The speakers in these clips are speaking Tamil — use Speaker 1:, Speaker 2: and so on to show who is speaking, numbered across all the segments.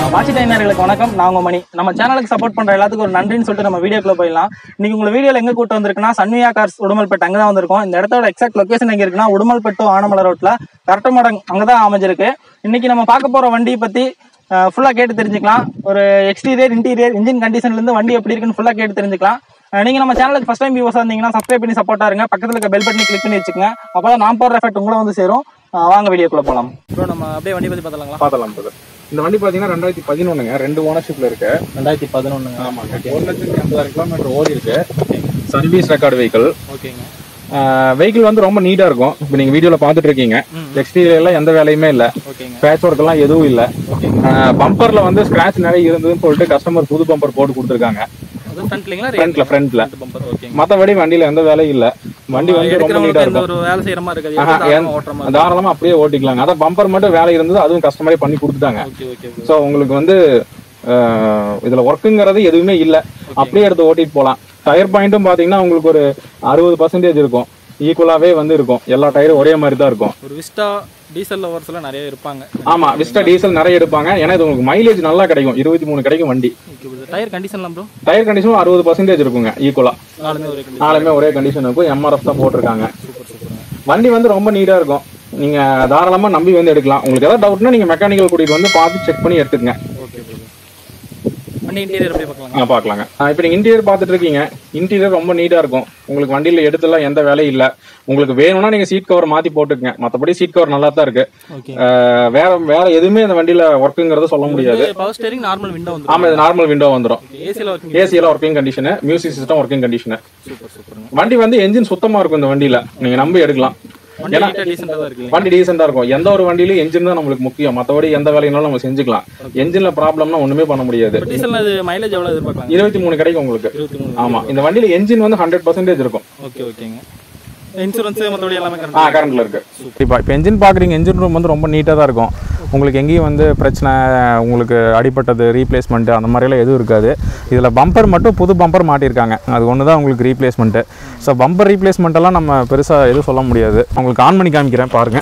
Speaker 1: வாட்சிடைனர்களுக்கு வணக்கம் நான் உங்க மணி நம்ம சேனலுக்கு சப்போர்ட் பண்ற எல்லாத்துக்கும் ஒரு நன்றின்னு சொல்லிட்டு நம்ம வீடியோக்குள்ள போயிடலாம் இன்னைக்கு உங்க வீடியோல எங்க கூட்டு வந்திருக்குன்னா சன்வியா கார்ஸ் உடுமல்பேட் அங்கதான் வந்திருக்கோம் இந்த இடத்தோட எக்ஸாக்ட் லொகேஷன் எங்க இருக்குன்னா உடுமல்பேட்டு ஆனமலை ரோட்ல கரட்டமடம் அங்கதான் அமைஞ்சிருக்கு இன்னைக்கு நம்ம பார்க்க போற வண்டியை பத்தி ஃபுல்லா கேட்டு தெரிஞ்சுக்கலாம் ஒரு எக்ஸ்டீரியர் இன்டீரியர் இன்ஜின் கண்டிஷன்ல இருந்து வண்டி எப்படி இருக்குன்னு ஃபுல்லா கேட்டு தெரிஞ்சுக்கலாம் அஹ் நீங்க நம்ம சேனலுக்கு ஃபர்ஸ்ட் டைம் வியூவர்ஸ் வந்தீங்கன்னா சப்ஸ்கிரைப் பண்ணி சப்போர்ட்டா இருங்க பக்கத்துல இருக்க பெல் பட்டனை கிளிக் பண்ணி வச்சுக்கோங்க அப்பதான் நான் போடுற எஃபெக்ட் உங்களை வந்து சேரும் அஹ் வாங்க வீடியோக்குள்ள போலாம் ப்ரோ நம்ம அப்படியே வண்டி பத்தி பார்த்தலாங்களா
Speaker 2: பார்த்தலாம் brother. இந்த வண்டி பாத்தீங்கன்னா ரெண்டாயிரத்தி பதினொன்னுங்க ரெண்டு ஓனர்ஷிப்ல இருக்கு
Speaker 1: ரெண்டாயிரத்தி பதினொன்னு
Speaker 2: ஆமாங்க ஒரு லட்சத்தி ஐம்பதாயிரம் கிலோமீட்டர் ஓடி இருக்கு சர்வீஸ் ரெக்கார்டு வெஹிக்கிள்
Speaker 1: ஓகேங்க
Speaker 2: வெஹிக்கிள் வந்து ரொம்ப நீட்டா இருக்கும் இப்போ நீங்க வீடியோல பாத்துட்டு இருக்கீங்க எக்ஸ்டீரியர்ல எந்த வேலையுமே இல்ல
Speaker 1: ஓகேங்க
Speaker 2: பேட்ச் ஒர்க் எல்லாம் எதுவும் இல்ல பம்பர்ல வந்து ஸ்கிராச் நிறைய இருந்ததுன்னு சொல்லிட்டு கஸ்டமர் புது பம்பர் போட்டு கொடுத்துருக்காங்க
Speaker 1: அது ஃப்ரண்ட்லிங்களா
Speaker 2: ஃப்ரண்ட்ல ஃப்ரண்ட்ல
Speaker 1: பம்பர் ஓகேங்க
Speaker 2: மத்தபடி வண்டியில எந்த வேலையும் இல்ல வண்டி வந்து ரொம்ப நீட்டா
Speaker 1: எடுக்கிறவங்களுக்கு எந்த
Speaker 2: இருக்கும்
Speaker 1: ஒரு வேலை செய்யற மாதிரி இருக்காது
Speaker 2: ஆஹா,
Speaker 1: எப்படி
Speaker 2: எந்த-
Speaker 1: ஓட்டுற மாதிரி
Speaker 2: தாராளமா அப்படியே ஓட்டிக்கலாங்க அதான் பம்பர் மட்டும் வேலை இருந்தது அதுவும் கஸ்டமரே பண்ணி கொடுத்துட்டாங்க
Speaker 1: ஓகே ஓகே
Speaker 2: ஸோ உங்களுக்கு வந்து அஹ், இதுல ஒர்க்குங்கிறது எதுவுமே இல்ல அப்படியே எடுத்து ஓட்டிட்டு போலாம் டயர் பாயிண்ட்டும் பாத்தீங்கன்னா உங்களுக்கு ஒரு அறுபது பர்சன்டேஜ் இருக்கும் ஈக்குவலாவே வந்து இருக்கும் எல்லா டயரும் ஒரே மாதிரி தான் இருக்கும்
Speaker 1: ஒரு விஸ்டா டீசல் லவர்ஸ்ல நிறைய இருப்பாங்க
Speaker 2: ஆமா விஸ்டா டீசல் நிறைய எடுப்பாங்க ஏன்னா இது உங்களுக்கு மைலேஜ் நல்லா கிடைக்கும் இருபத்தி மூணு கிடைக்கும் வண்டி
Speaker 1: டயர் கண்டிஷன்லாம் ப்ரோ
Speaker 2: டயர் கண்டிஷனும் அறுபது பர்சன்டேஜ் இருக்குங்க ஈக்குவலா
Speaker 1: நாலுமே ஒரு கண்டிஷன்
Speaker 2: நாலுமே ஒரே கண்டிஷன் இருக்கும் எம்ஆர்எஃப் தான் போட்டிருக்காங்க
Speaker 1: சூப்பர் சூப்பர்
Speaker 2: வண்டி வந்து ரொம்ப நீட்டா இருக்கும் நீங்க தாராளமா நம்பி வந்து எடுக்கலாம் உங்களுக்கு ஏதாவது டவுட்னா நீங்க மெக்கானிக்கல் கூட்டிட்டு வந்து பார்த்து செக் பண்ணி எடுத்துக்கங்க
Speaker 1: ஓகே ப்ரோ வண்டி இன்டீரியர் எப்படி பார்க்கலாம்
Speaker 2: ஆ பார்க்கலாங்க இப்போ நீங்கள் இன்டீரியர் பார்த்துட்டு இருக்கீங்க இன்டீரியர் ரொம்ப நீட்டாக இருக்கும் உங்களுக்கு வண்டியில் எடுத்துலாம் எந்த வேலையும் இல்லை உங்களுக்கு வேணும்னா நீங்கள் சீட் கவர் மாற்றி போட்டுக்கங்க மற்றபடி சீட் கவர் நல்லா தான் இருக்கு
Speaker 1: ஓகே
Speaker 2: அஹ் வேற வேற எதுவுமே இந்த வண்டியில் ஒர்க்குங்கிறத சொல்ல முடியாது
Speaker 1: பவர் ஸ்டேரிங் நார்மல் விண்டோ வந்து
Speaker 2: ஆமாம் இது நார்மல் விண்டோ வந்துடும்
Speaker 1: ஏசியில் ஒர்க்கிங்
Speaker 2: ஏசியில் working condition music system working condition
Speaker 1: super super
Speaker 2: வண்டி வந்து என்ஜின் சுத்தமாக இருக்கும் இந்த வண்டியில் நீங்கள் நம்பி எடுக்கலாம்
Speaker 1: வண்டி நீட்டா டீசெண்டாக தான் இருக்கு
Speaker 2: வண்டி டீசெண்டாக இருக்கும் எந்த ஒரு வண்டியிலும் என்ஜின் தான் நம்மளுக்கு முக்கியம் மற்றபடி எந்த வேலையினாலும் நம்ம செஞ்சுக்கலாம் என்ஜின்ல ப்ராப்ளம்னா ஒன்றுமே பண்ண முடியாது
Speaker 1: இப்போ டீசல் இது மைலேஜ் எவ்வளோ எதிர்பார்க்கலாம்
Speaker 2: இருபத்தி மூணு கிடைக்கும் உங்களுக்கு
Speaker 1: இருபத்தி மூணு
Speaker 2: ஆமா இந்த வண்டியில என்ஜின் வந்து ஹண்ட்ரட் பர்சன்டேஜ் இருக்கும்
Speaker 1: ஓகே ஓகேங்க இன்சூரன்ஸ் மற்றபடி எல்லாமே
Speaker 2: ஆ
Speaker 1: கரெக்டாக
Speaker 2: கரண்ட்ல இருக்கு இப்போ இப்போ என்ஜின் பார்க்குறீங்க என்ஜின் ரூம் வந்து ரொம்ப நீட்டாக தான் இருக்கும் உங்களுக்கு எங்கேயும் வந்து பிரச்சனை உங்களுக்கு அடிபட்டது ரீப்ளேஸ்மெண்ட் அந்த மாதிரிலாம் எதுவும் இருக்காது இதில் பம்பர் மட்டும் புது பம்பர் மாட்டியிருக்காங்க அது ஒன்று தான் உங்களுக்கு ரீப்ளேஸ்மெண்ட்டு ஸோ பம்பர் ரீப்ளேஸ்மெண்ட் எல்லாம் நம்ம பெருசாக எதுவும் சொல்ல முடியாது உங்களுக்கு ஆன் பண்ணி காமிக்கிறேன் பாருங்க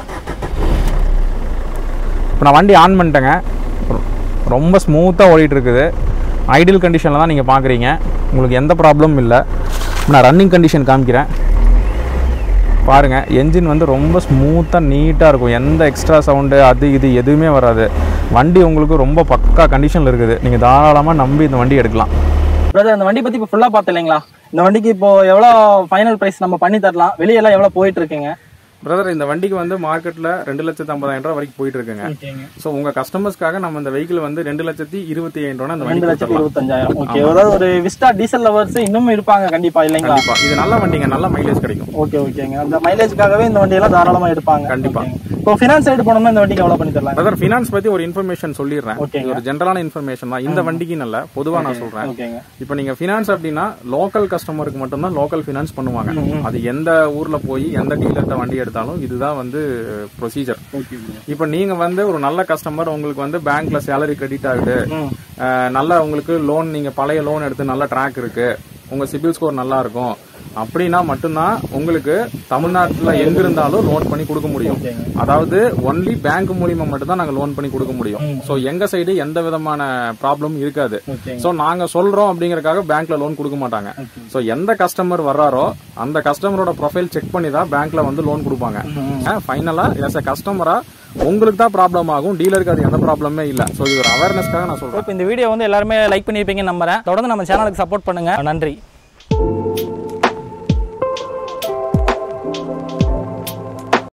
Speaker 2: இப்போ நான் வண்டி ஆன் பண்ணிட்டேங்க ரொம்ப ஸ்மூத்தாக ஓடிட்டு இருக்குது ஐடியல் கண்டிஷனில் தான் நீங்கள் பார்க்குறீங்க உங்களுக்கு எந்த ப்ராப்ளமும் இல்லை நான் ரன்னிங் கண்டிஷன் காமிக்கிறேன் பாருங்கள் என்ஜின் வந்து ரொம்ப ஸ்மூத்தாக நீட்டாக இருக்கும் எந்த எக்ஸ்ட்ரா சவுண்டு அது இது எதுவுமே வராது வண்டி உங்களுக்கு ரொம்ப பக்கா கண்டிஷனில் இருக்குது நீங்கள் தாராளமாக நம்பி இந்த வண்டி எடுக்கலாம்
Speaker 1: பிரதர் அந்த வண்டி பத்தி இப்போ ஃபுல்லா பார்த்து இல்லைங்களா இந்த வண்டிக்கு இப்போ எவ்வளோ ஃபைனல் பிரைஸ் நம்ம பண்ணி தரலாம் வெளியெல்லாம் எவ்வளோ போயிட்டு இருக்குங்க
Speaker 2: பிரதர் இந்த வண்டிக்கு வந்து மார்க்கெட்டில் ரெண்டு லட்சத்து ஐம்பதாயிரம் ரூபா வரைக்கும் போயிட்டு இருக்குங்க
Speaker 1: ஓகேங்க
Speaker 2: ஸோ உங்கள் கஸ்டமர்ஸ்க்காக நம்ம இந்த வெஹிக்கிள் வந்து ரெண்டு லட்சத்தி இருபத்தி ஐயாயிரம் ரூபா இந்த
Speaker 1: ரெண்டு
Speaker 2: வண்டி
Speaker 1: லட்சத்தி இருபத்தஞ்சாயிரம் ஓகே அதாவது ஒரு விஸ்டா டீசல் லவர்ஸ் இன்னும் இருப்பாங்க கண்டிப்பா இல்லைங்களா
Speaker 2: கண்டிப்பா இது நல்ல வண்டிங்க நல்ல மைலேஜ் கிடைக்கும்
Speaker 1: ஓகே ஓகேங்க அந்த மைலேஜ்க்காகவே இந்த வண்டியெல்லாம் தாராளமா எடுப்பாங்க
Speaker 2: கண்டிப்பா.
Speaker 1: ஓகேங்க. இப்போ ஃபினான்ஸ் சைடு போனோம்னா இந்த வண்டிக்கு எவ்வளோ பண்ணி தரலாம்
Speaker 2: பிரதர் ஃபினான்ஸ் பத்தி ஒரு இன்ஃபர்மேஷன் சொல்லிடுறேன்
Speaker 1: ஓகேங்க.
Speaker 2: இது ஒரு ஜென்ரலான இன்ஃபர்மேஷன் தான் இந்த வண்டிக்கு நல்ல பொதுவா நான் சொல்றேன்
Speaker 1: ஓகேங்க
Speaker 2: இப்போ நீங்க ஃபினான்ஸ் அப்படின்னா லோக்கல் கஸ்டமருக்கு மட்டும்தான் லோக்கல் ஃபினான்ஸ் பண்ணுவாங்க அது எந்த ஊர்ல போய் எந்த டீலர்ட்ட வண்டி எடுத்தாலும் இதுதான் வந்து ப்ரொசீஜர்
Speaker 1: ஓகே
Speaker 2: இப்போ நீங்க வந்து ஒரு நல்ல கஸ்டமர் உங்களுக்கு வந்து பேங்க்ல சேலரி கிரெடிட் ஆகுது
Speaker 1: ம்
Speaker 2: அஹ், நல்ல உங்களுக்கு லோன் நீங்க பழைய லோன் எடுத்து நல்ல ட்ராக் இருக்கு உங்க சிபில் ஸ்கோர் நல்லா இருக்கும் அப்படின்னா மட்டும்தான் உங்களுக்கு தமிழ்நாட்டுல எங்க இருந்தாலும் லோன் பண்ணி கொடுக்க முடியும்
Speaker 1: ஓகேங்க
Speaker 2: அதாவது ஒன்லி பேங்க் மூலியமா மட்டும் தான் நாங்க லோன் பண்ணி கொடுக்க முடியும் சோ எங்க சைடு எந்த விதமான ப்ராப்ளம் இருக்காது
Speaker 1: ஓகேங்க
Speaker 2: சோ நாங்க சொல்றோம் அப்படிங்கறக்காக பேங்க்ல லோன் கொடுக்க மாட்டாங்க சோ எந்த கஸ்டமர் வர்றாரோ அந்த கஸ்டமரோட ப்ரொஃபைல் செக் பண்ணி தான் பேங்க்ல வந்து லோன் கொடுப்பாங்க ஃபைனலா எஸ் கஸ்டமரா உங்களுக்கு தான் ப்ராப்ளம் ஆகும் டீலருக்கு அது எந்த ப்ராப்ளமே இல்ல சோ இது ஒரு அவேர்னஸ்க்காக நான் சொல்றேன்
Speaker 1: இப்போ இந்த வீடியோ வந்து எல்லாருமே லைக் பண்ணியிருப்பீங்கன்னு நம்புறேன் தொடர்ந்து நம்ம சேனலுக்கு சப்போர்ட் பண்ணுங்க நன்றி